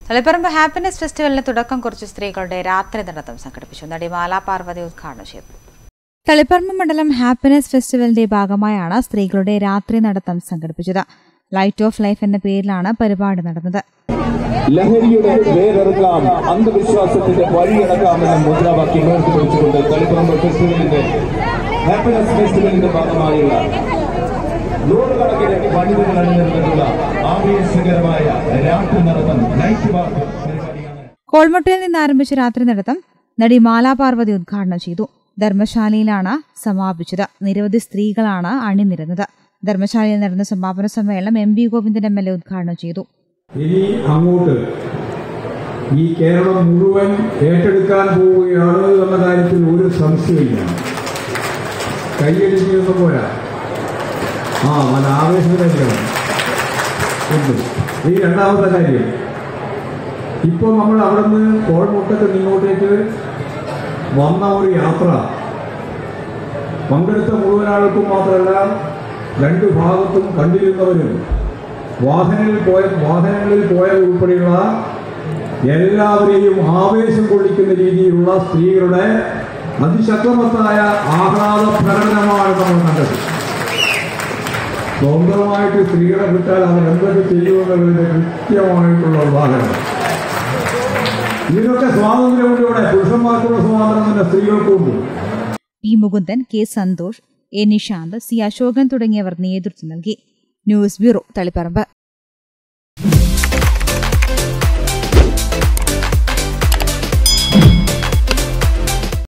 Taliparamba happiness ഫെസ്റ്റിവലിന് തുടക്കം കുറിച്ച് സ്ത്രീകളുടെ രാത്രി നടത്തം സംഘടിപ്പിച്ചു നടി മാലാ പാർവതി ഉദ്ഘാടനം ചെയ്തു തളിപ്പറമ്പ് മണ്ഡലം ഹാപ്പിനെസ് ഫെസ്റ്റിവലിന്റെ ഭാഗമായാണ് സ്ത്രീകളുടെ രാത്രി നടത്തം സംഘടിപ്പിച്ചത് ലൈറ്റ് ഓഫ് ലൈഫ് എന്ന പേരിലാണ് പരിപാടി നടന്നത് ലഹരിയുടെ വേരെറുക്കാം അന്ധവിശ്വാസത്തിന്റെ വഴിയടക്കാമെന്ന മുദ്രാവാക്യം ഉയർത്തിപ്പിടിച്ചുകൊണ്ട് തളിപ്പറമ്പ് ഫെസ്റ്റിവലിന്റെ ഹാപ്പിനെസ് ഫെസ്റ്റിവലിന്റെ ഭാഗമായുള്ള നൂറുകണക്കിന് വനിതകൾ അണിനിരന്നിട്ടുള്ള ആവേശകരമായ രാത്രി നടത്തം നൈറ്റ് വാക്ക് പരിപാടിയാണ് കോൾമൊട്ടയിൽ നിന്ന് ആരംഭിച്ച രാത്രി നടത്തം നടി മാലാ പാർവതി ഉദ്ഘാടനം ചെയ്തു ധർമ്മശാലയിലാണ് സമാപിച്ചത് നിരവധി സ്ത്രീകളാണ് അണിനിരുന്നത് ധർമ്മശാലയിൽ നടന്ന സമാപന സമ്മേളനം M V Govindan M L A ഉദ്ഘാടനം ചെയ്തു ഇനി അങ്ങോട്ട് ഈ കേരളം മുഴുവൻ ഏറ്റെടുക്കാൻ പോവുകയാണ് എന്ന കാര്യത്തിൽ ഒരു സംശയമില്ല കൈയടിക്കുന്ന പോരാ ആ നല്ല ആവേശത്തിലായിരിക്കണം ഉണ്ട് ഈ രണ്ടാമത്തെ കാര്യം ഇപ്പോൾ നമ്മൾ അവിടെ നിന്ന് കോൾമുട്ടത്ത് നിങ്ങോട്ടേക്ക് വന്ന ഒരു യാത്ര പങ്കെടുത്ത മുഴുവൻ ആൾക്കും മാത്രമല്ല രണ്ടു ഭാഗത്തും കണ്ടിരുന്നവരും വാഹനങ്ങളിൽ പോയ വാഹനങ്ങളിൽ പോയ ഉൾപ്പെടെയുള്ള എല്ലാവരെയും ആവേശം കൊള്ളിക്കുന്ന രീതിയിലുള്ള സ്ത്രീകളുടെ അതിശക്തമത്തായ ആഹ്ലാദ പ്രകടനമാണ് നമ്മൾ കണ്ടത് സ്വന്തമായിട്ട് സ്ത്രീകളെ വിട്ടാൽ അവർ എന്തൊക്കെ ചെയ്യുമെന്നുള്ളതിന്റെ കൃത്യമായിട്ടുള്ള ഉദാഹരണം ഇതിനൊക്കെ സ്വാതന്ത്ര്യമുണ്ട് ഇവിടെ പുരുഷന്മാർക്കുള്ള സ്വാതന്ത്ര്യം തന്നെ സ്ത്രീകൾക്കുണ്ട് P Mukundan K Santhosh A Nishanth C Ashokan തുടങ്ങിയവർ നേതൃത്വം നൽകി ന്യൂസ് ബ്യൂറോ തളിപ്പറമ്പ്